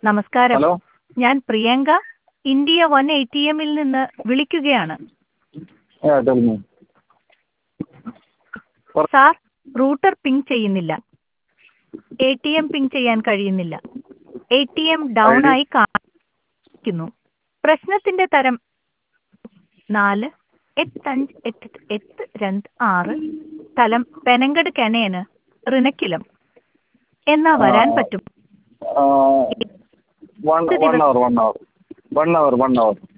നമസ്കാരം ഹലോ ഞാൻ Priyanka India one A T എമ്മിൽ നിന്ന് വിളിക്കുകയാണ് Yeah, tell me. Sir router ping ചെയ്യുന്നില്ല എ ടി എം പിങ് ചെയ്യാൻ കഴിയുന്നില്ല A T M down ID? ആയി കാണിക്കുന്നു പ്രശ്നത്തിന്റെ തരം നാല് എട്ട് അഞ്ച് എട്ട് എട്ട് രണ്ട് ആറ് സ്ഥലം പെനങ്കട് കെനേന് റിനക്കിലം എന്നാ വരാൻ ആ. പറ്റും Uh, one, one hour, one hour. One hour, one hour.